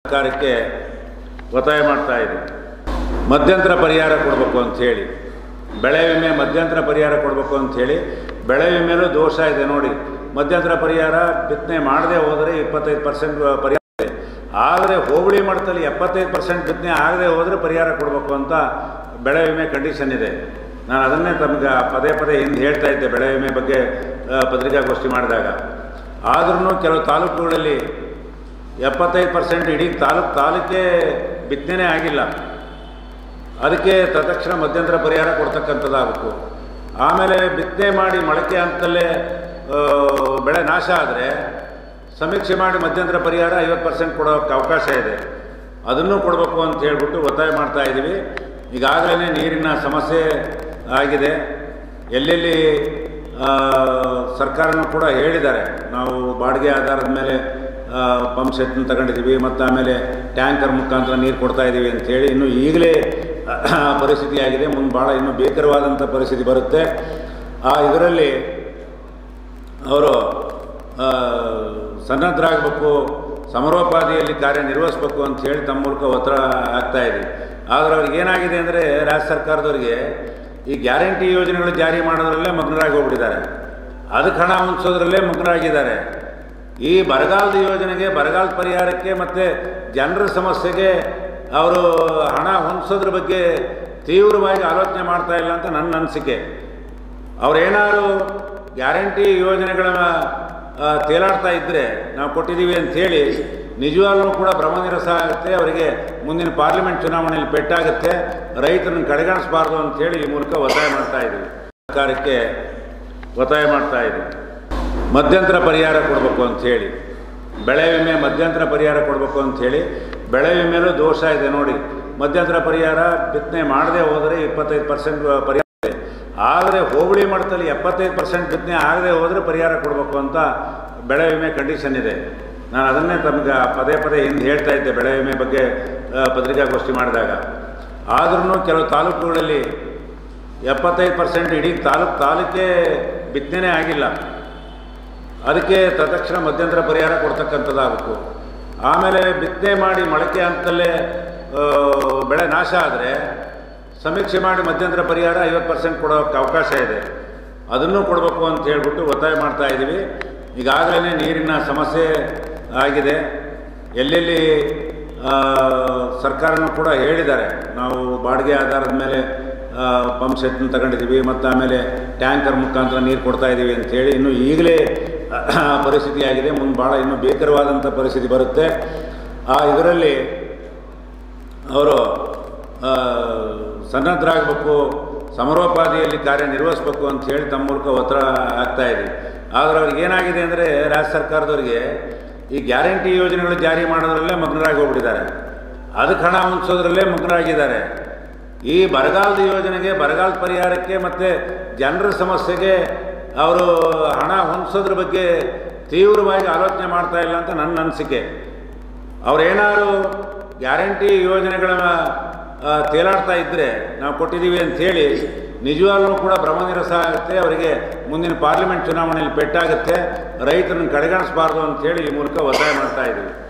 ಸರ್ಕಾರಕ್ಕೆ ಒತ್ತಾಯ ಮಾಡ್ತಾ ಇದ್ದೀವಿ ಮಧ್ಯಂತರ ಪರಿಹಾರ ಕೊಡಬೇಕು ಅಂಥೇಳಿ ಬೆಳೆ ವಿಮೆ ಮಧ್ಯಂತರ ಪರಿಹಾರ ಕೊಡಬೇಕು ಅಂಥೇಳಿ ಬೆಳೆ ವಿಮೆಲೂ ದೋಷ ಇದೆ ನೋಡಿ ಮಧ್ಯಂತರ ಪರಿಹಾರ ಬಿತ್ತನೆ ಮಾಡದೆ ಹೋದರೆ ಇಪ್ಪತ್ತೈದು ಪರ್ಸೆಂಟ್ ಪರಿಹಾರ ಇದೆ ಆದರೆ ಹೋಬಳಿ ಮಟ್ಟದಲ್ಲಿ ಎಪ್ಪತ್ತೈದು ಪರ್ಸೆಂಟ್ ಬಿತ್ತನೆ ಆಗದೆ ಹೋದರೆ ಪರಿಹಾರ ಕೊಡಬೇಕು ಅಂತ ಬೆಳೆ ವಿಮೆ ಕಂಡೀಷನ್ ಇದೆ ನಾನು ಅದನ್ನೇ ತಮಗೆ ಪದೇ ಪದೇ ಹಿಂದೆ ಹೇಳ್ತಾ ಇದ್ದೆ ಬೆಳೆ ವಿಮೆ ಬಗ್ಗೆ ಆ, ಪತ್ರಿಕಾಗೋಷ್ಠಿ ಮಾಡಿದಾಗ ಆದ್ರೂ ಕೆಲವು ತಾಲೂಕುಗಳಲ್ಲಿ ಎಪ್ಪತ್ತೈದು ಪರ್ಸೆಂಟ್ ಇಡೀ ತಾಲೂಕು ತಾಲೂಕೇ ಬಿತ್ತನೆ ಆಗಿಲ್ಲ ಅದಕ್ಕೆ ತತ್ಕ್ಷಣ ಮಧ್ಯಂತರ ಪರಿಹಾರ ಕೊಡ್ತಕ್ಕಂಥದ್ದಾಗಬೇಕು ಆಮೇಲೆ ಬಿತ್ತನೆ ಮಾಡಿ ಮೊಳಕೆ ಹಂತದಲ್ಲೇ ಆ, ಬೆಳೆ ನಾಶ ಆದರೆ ಸಮೀಕ್ಷೆ ಮಾಡಿ ಮಧ್ಯಂತರ ಪರಿಹಾರ ಐವತ್ತು ಪರ್ಸೆಂಟ್ ಕೊಡೋಕ್ಕೆ ಅವಕಾಶ ಇದೆ ಅದನ್ನು ಕೊಡಬೇಕು ಅಂತ ಹೇಳ್ಬಿಟ್ಟು ಒತ್ತಾಯ ಮಾಡ್ತಾ ಇದ್ದೀವಿ ಈಗಾಗಲೇ ನೀರಿನ ಸಮಸ್ಯೆ ಆಗಿದೆ ಎಲ್ಲೆಲ್ಲಿ ಆ, ಸರ್ಕಾರನೂ ಕೂಡ ಹೇಳಿದ್ದಾರೆ ನಾವು ಬಾಡಿಗೆ ಆಧಾರದ ಮೇಲೆ ಪಂಪ್ ಸೆಟ್ನ ತಗೊಂಡಿದ್ದೀವಿ ಮತ್ತು ಆಮೇಲೆ ಟ್ಯಾಂಕರ್ ಮುಖಾಂತರ ನೀರು ಕೊಡ್ತಾ ಇದ್ದೀವಿ ಅಂತೇಳಿ ಇನ್ನು ಈಗಲೇ ಪರಿಸ್ಥಿತಿ ಆಗಿದೆ ಮುಂದೆ ಭಾಳ ಇನ್ನೂ ಭೀಕರವಾದಂಥ ಪರಿಸ್ಥಿತಿ ಬರುತ್ತೆ ಆ ಇದರಲ್ಲಿ ಅವರು ಆ, ಸನ್ನದ್ಧರಾಗಬೇಕು ಸಮರೋಪಾದಿಯಲ್ಲಿ ಕಾರ್ಯನಿರ್ವಹಿಸಬೇಕು ಅಂತ ಹೇಳಿ ತಮ್ಮ ಮೂಲಕ ಒತ್ತಡ ಆಗ್ತಾ ಇದೆ ಆದರೆ ಅವ್ರಿಗೆ ಏನಾಗಿದೆ ಅಂದರೆ ರಾಜ್ಯ ಸರ್ಕಾರದವರಿಗೆ ಈ ಗ್ಯಾರಂಟಿ ಯೋಜನೆಗಳು ಜಾರಿ ಮಾಡೋದ್ರಲ್ಲೇ ಮಗ್ನರಾಗಿ ಹೋಗ್ಬಿಟ್ಟಿದ್ದಾರೆ ಅದಕ್ಕೆ ಹಣ ಹೊಂದಿಸೋದ್ರಲ್ಲೇ ಮಗ್ನರಾಗಿದ್ದಾರೆ ಈ ಬರಗಾಲದ ಯೋಜನೆಗೆ ಬರಗಾಲದ ಪರಿಹಾರಕ್ಕೆ ಮತ್ತು ಜನರ ಸಮಸ್ಯೆಗೆ ಅವರು ಹಣ ಹೊಂದಿಸೋದ್ರ ಬಗ್ಗೆ ತೀವ್ರವಾಗಿ ಆಲೋಚನೆ ಮಾಡ್ತಾ ಇಲ್ಲ ಅಂತ ನನ್ನ ಅನಿಸಿಕೆ ಅವ್ರೇನಾದ್ರು ಗ್ಯಾರಂಟಿ ಯೋಜನೆಗಳ ಆ, ತೇಲಾಡ್ತಾ ಇದ್ದರೆ ನಾವು ಕೊಟ್ಟಿದ್ದೀವಿ ಅಂಥೇಳಿ ನಿಜವಾಗ್ಲೂ ಕೂಡ ಭ್ರಮನಿರಸ ಆಗುತ್ತೆ ಅವರಿಗೆ ಮುಂದಿನ ಪಾರ್ಲಿಮೆಂಟ್ ಚುನಾವಣೆಯಲ್ಲಿ ಪೆಟ್ಟಾಗುತ್ತೆ ರೈತರನ್ನು ಕಡೆಗಣಿಸಬಾರ್ದು ಅಂಥೇಳಿ ಈ ಮೂಲಕ ಒತ್ತಾಯ ಮಾಡ್ತಾ ಇದ್ದೀವಿ ಸರ್ಕಾರಕ್ಕೆ ಒತ್ತಾಯ ಮಾಡ್ತಾ ಇದ್ದೀವಿ ಮಧ್ಯಂತರ ಪರಿಹಾರ ಕೊಡಬೇಕು ಅಂಥೇಳಿ ಬೆಳೆ ವಿಮೆ ಮಧ್ಯಂತರ ಪರಿಹಾರ ಕೊಡಬೇಕು ಅಂಥೇಳಿ ಬೆಳೆ ವಿಮೆಲೂ ದೋಷ ಇದೆ ನೋಡಿ ಮಧ್ಯಂತರ ಪರಿಹಾರ ಬಿತ್ತನೆ ಮಾಡದೆ ಹೋದರೆ ಇಪ್ಪತ್ತೈದು ಪರ್ಸೆಂಟ್ ಪರಿಹಾರ ಇದೆ ಆದರೆ ಹೋಬಳಿ ಮಟ್ಟದಲ್ಲಿ ಎಪ್ಪತ್ತೈದು ಪರ್ಸೆಂಟ್ ಬಿತ್ತನೆ ಆಗದೆ ಹೋದರೆ ಪರಿಹಾರ ಕೊಡಬೇಕು ಅಂತ ಬೆಳೆ ವಿಮೆ ಕಂಡೀಷನ್ ಇದೆ ನಾನು ಅದನ್ನೇ ತಮಗೆ ಪದೇ ಪದೇ ಹಿಂದೆ ಹೇಳ್ತಾ ಇದ್ದೆ ಬೆಳೆ ವಿಮೆ ಬಗ್ಗೆ ಆ, ಪತ್ರಿಕಾಗೋಷ್ಠಿ ಮಾಡಿದಾಗ ಆದ್ರೂ ಕೆಲವು ತಾಲೂಕುಗಳಲ್ಲಿ ಎಪ್ಪತ್ತೈದು ಪರ್ಸೆಂಟ್ ಇಡೀ ತಾಲೂಕು ತಾಲೂಕೇ ಬಿತ್ತನೆ ಆಗಿಲ್ಲ ಅದಕ್ಕೆ ತತ್ಕ್ಷಣ ಮಧ್ಯಂತರ ಪರಿಹಾರ ಕೊಡ್ತಕ್ಕಂಥದ್ದಾಗಬೇಕು ಆಮೇಲೆ ಬಿತ್ತನೆ ಮಾಡಿ ಮೊಳಕೆ ಹಂತದಲ್ಲೇ ಆ, ಬೆಳೆ ನಾಶ ಆದರೆ ಸಮೀಕ್ಷೆ ಮಾಡಿ ಮಧ್ಯಂತರ ಪರಿಹಾರ ಐವತ್ತು ಪರ್ಸೆಂಟ್ ಕೊಡೋಕ್ಕೆ ಅವಕಾಶ ಇದೆ ಅದನ್ನು ಕೊಡಬೇಕು ಅಂತ ಹೇಳ್ಬಿಟ್ಟು ಒತ್ತಾಯ ಮಾಡ್ತಾ ಇದ್ದೀವಿ ಈಗಾಗಲೇ ನೀರಿನ ಸಮಸ್ಯೆ ಆಗಿದೆ ಎಲ್ಲೆಲ್ಲಿ ಆ, ಸರ್ಕಾರನೂ ಕೂಡ ಹೇಳಿದ್ದಾರೆ ನಾವು ಬಾಡಿಗೆ ಆಧಾರದ ಮೇಲೆ ಪಂಪ್ ಸೆಟ್ನ ತಗೊಂಡಿದ್ದೀವಿ ಮತ್ತು ಆಮೇಲೆ ಟ್ಯಾಂಕರ್ ಮುಖಾಂತರ ನೀರು ಕೊಡ್ತಾ ಇದ್ದೀವಿ ಅಂಥೇಳಿ ಇನ್ನು ಈಗಲೇ ಪರಿಸ್ಥಿತಿ ಆಗಿದೆ ಮುಂದೆ ಭಾಳ ಇನ್ನೂ ಭೀಕರವಾದಂಥ ಪರಿಸ್ಥಿತಿ ಬರುತ್ತೆ ಆ ಇದರಲ್ಲಿ ಅವರು ಆ, ಸನ್ನದ್ಧರಾಗಬೇಕು ಸಮರೋಪಾದಿಯಲ್ಲಿ ಕಾರ್ಯನಿರ್ವಹಿಸಬೇಕು ಅಂತ ಹೇಳಿ ತಮ್ಮ ಮೂಲಕ ಒತ್ತಡ ಆಗ್ತಾ ಇದೆ ಆದರೆ ಅವ್ರಿಗೆ ಏನಾಗಿದೆ ಅಂದರೆ ರಾಜ್ಯ ಸರ್ಕಾರದವರಿಗೆ ಈ ಗ್ಯಾರಂಟಿ ಯೋಜನೆಗಳು ಜಾರಿ ಮಾಡೋದ್ರಲ್ಲೇ ಮಗ್ನರಾಗಿ ಹೋಗ್ಬಿಟ್ಟಿದ್ದಾರೆ ಅದಕ್ಕೆ ಹಣ ಹೊಂದಿಸೋದ್ರಲ್ಲೇ ಮಗ್ನರಾಗಿದ್ದಾರೆ ಈ ಬರಗಾಲದ ಯೋಜನೆಗೆ ಬರಗಾಲದ ಪರಿಹಾರಕ್ಕೆ ಮತ್ತು ಜನರ ಸಮಸ್ಯೆಗೆ ಅವರು ಹಣ ಹೊಂದಿಸೋದ್ರ ಬಗ್ಗೆ ತೀವ್ರವಾಗಿ ಆಲೋಚನೆ ಮಾಡ್ತಾ ಇಲ್ಲ ಅಂತ ನನ್ನ ಅನಿಸಿಕೆ ಅವ್ರೇನಾದ್ರು ಗ್ಯಾರಂಟಿ ಯೋಜನೆಗಳ ಆ, ತೇಲಾಡ್ತಾ ಇದ್ದರೆ ನಾವು ಕೊಟ್ಟಿದ್ದೀವಿ ಅಂಥೇಳಿ ನಿಜವಾಗ್ಲೂ ಕೂಡ ಭ್ರಮನಿರಸ ಆಗುತ್ತೆ ಅವರಿಗೆ ಮುಂದಿನ ಪಾರ್ಲಿಮೆಂಟ್ ಚುನಾವಣೆಯಲ್ಲಿ ಪೆಟ್ಟಾಗುತ್ತೆ ರೈತರನ್ನು ಕಡೆಗಣಿಸಬಾರ್ದು ಅಂಥೇಳಿ ಈ ಮೂಲಕ ಒತ್ತಾಯ ಮಾಡ್ತಾ ಇದ್ದೀವಿ